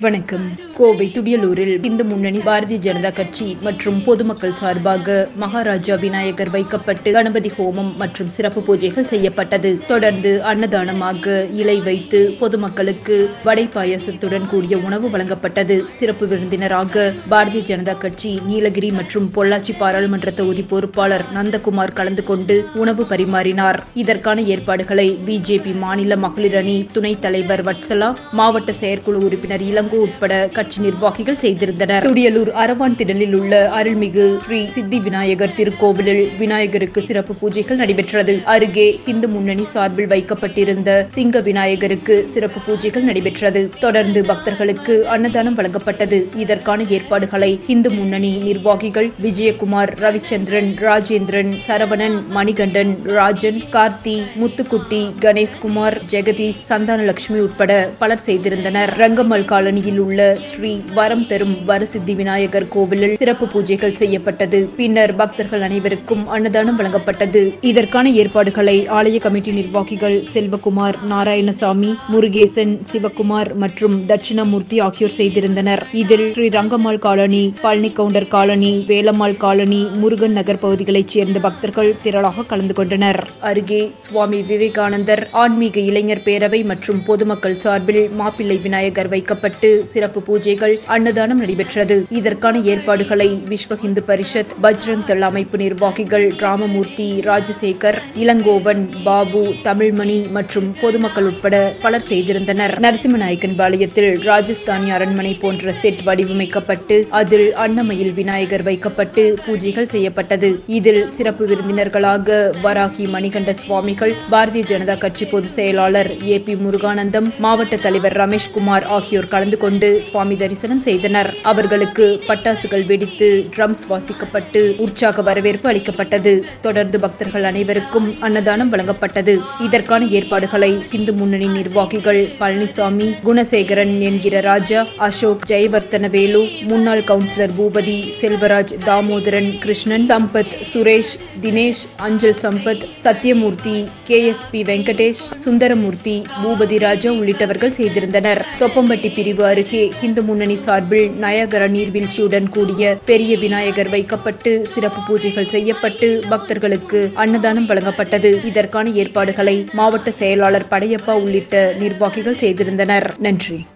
வணக்கம் கோவை துடியலூரில் இந்து முன்னணி பாரதிய ஜனதா கட்சி மற்றும் பொதுமக்கள் சார்பாக மகாராஜா விநாயகர் வைக்கப்பட்டு கணபதி ஹோமம் மற்றும் சிறப்பு பூஜைகள் செய்யப்பட்டது தொடர்ந்து அன்னதானமாக இலை வைத்து பொதுமக்களுக்கு வடை பாயாசத்துடன் கூடிய உணவு வழங்கப்பட்டது சிறப்பு விருந்தினராக பாரதிய ஜனதா கட்சி நீலகிரி மற்றும் பொள்ளாச்சி பாராளுமன்ற தொகுதி பொறுப்பாளர் நந்தகுமார் கலந்து கொண்டு உணவு பரிமாறினார் இதற்கான ஏற்பாடுகளை பிஜேபி மாநில மகளிர் அணி துணைத் தலைவர் வட்சலா மாவட்ட செயற்குழு உறுப்பினர் இளங்கோ உட்பட கட்சி நிர்வாகிகள் செய்திருந்தனர் துடியலூர் அரவான் திடலில் உள்ள அருள்மிகு ஸ்ரீ சித்தி விநாயகர் திருக்கோவிலில் விநாயகருக்கு சிறப்பு பூஜைகள் நடைபெற்றது அருகே இந்து முன்னணி சார்பில் வைக்கப்பட்டிருந்த சிங்க விநாயகருக்கு சிறப்பு பூஜைகள் நடைபெற்றது தொடர்ந்து பக்தர்களுக்கு அன்னதானம் வழங்கப்பட்டது இதற்கான ஏற்பாடுகளை இந்து முன்னணி நிர்வாகிகள் விஜயகுமார் ரவிச்சந்திரன் ராஜேந்திரன் சரவணன் மணிகண்டன் ராஜன் கார்த்தி முத்துக்குட்டி கணேஷ்குமார் ஜெகதீஷ் சந்தானலட்சுமி உட்பட பலர் செய்திருந்தனர் ரங்கம்மல் காலனியில் உள்ள ஸ்ரீ வரம் தரும் வரசித்தி விநாயகர் கோவிலில் சிறப்பு பூஜைகள் செய்யப்பட்டது பின்னர் பக்தர்கள் அனைவருக்கும் அன்னதானம் வழங்கப்பட்டது இதற்கான ஏற்பாடுகளை ஆலய கமிட்டி நிர்வாகிகள் செல்வகுமார் நாராயணசாமி முருகேசன் சிவகுமார் மற்றும் தட்சிணாமூர்த்தி ஆகியோர் செய்திருந்தனர் இதில் Sri Rangammal colony Palani Gounder colony Velammal colony Murugan Nagar பகுதிகளைச் சேர்ந்த பக்தர்கள் திரளாக கலந்து கொண்டனர் அருகே சுவாமி விவேகானந்தர் ஆன்மீக இளைஞர் பேரவை மற்றும் பொதுமக்கள் சார்பில் மாப்பிள்ளை விநாயகர் வைக்கப்பட்டு சிறப்பு பூஜைகள் அன்னதானம் நடைபெற்றது இதற்கான ஏற்பாடுகளை விஸ்வ இந்து பரிஷத் பஜ்ரங் தள் அமைப்பு நிர்வாகிகள் ராமமூர்த்தி ராஜசேகர் இளங்கோவன் பாபு தமிழ்மணி மற்றும் பொதுமக்கள் உட்பட பலர் செய்திருந்தனர் நரசிம்மநாயக்கன் பாளையத்தில் ராஜஸ்தானி அரண்மனை போன்ற செட் வடிவமைக்கப்பட்டு அதில் அன்னமயில் விநாயகர் வைக்கப்பட்டு பூஜைகள் செய்யப்பட்டது இதில் சிறப்பு விருந்தினர்களாக வராகி மணிகண்ட சுவாமிகள் பாரதிய ஜனதா கட்சி பொதுச் செயலாளர் ஏ பி முருகானந்தம் மாவட்ட தலைவர் ரமேஷ்குமார் ஆகியோர் கலந்து கொண்டு சுவாமி தரிசனம் செய்தனர் அவர்களுக்கு பட்டாசுகள் வெடித்து ட்ரம்ஸ் வாசிக்கப்பட்டு உற்சாக வரவேற்பு அளிக்கப்பட்டது தொடர்ந்து பக்தர்கள் அனைவருக்கும் அன்னதானம் வழங்கப்பட்டது இதற்கான ஏற்பாடுகளை இந்து முன்னணி நிர்வாகிகள் பழனிசாமி குணசேகரன் என்கிற ராஜா அசோக் ஜெயவர்த்தன வேலு முன்னாள் கவுன்சிலர் பூபதி செல்வராஜ் தாமோதரன் கிருஷ்ணன் சம்பத் சுரேஷ் தினேஷ் அஞ்சல் Sampath Sathyamoorthy K S P Venkatesh Sundaramoorthy Bhupathi Raja உள்ளிட்டவர்கள் செய்திருந்தனர் தொப்பம்பட்டி பிரிவு அருகே இந்து முன்னணி சார்பில் நயகர நீர்வீழ்ச்சியுடன் கூடிய பெரிய விநாயகர் வைக்கப்பட்டு சிறப்பு பூஜைகள் செய்யப்பட்டு பக்தர்களுக்கு அன்னதானம் வழங்கப்பட்டது இதற்கான ஏற்பாடுகளை மாவட்ட செயலாளர் படையப்பா உள்ளிட்ட நிர்வாகிகள் செய்திருந்தனர் நன்றி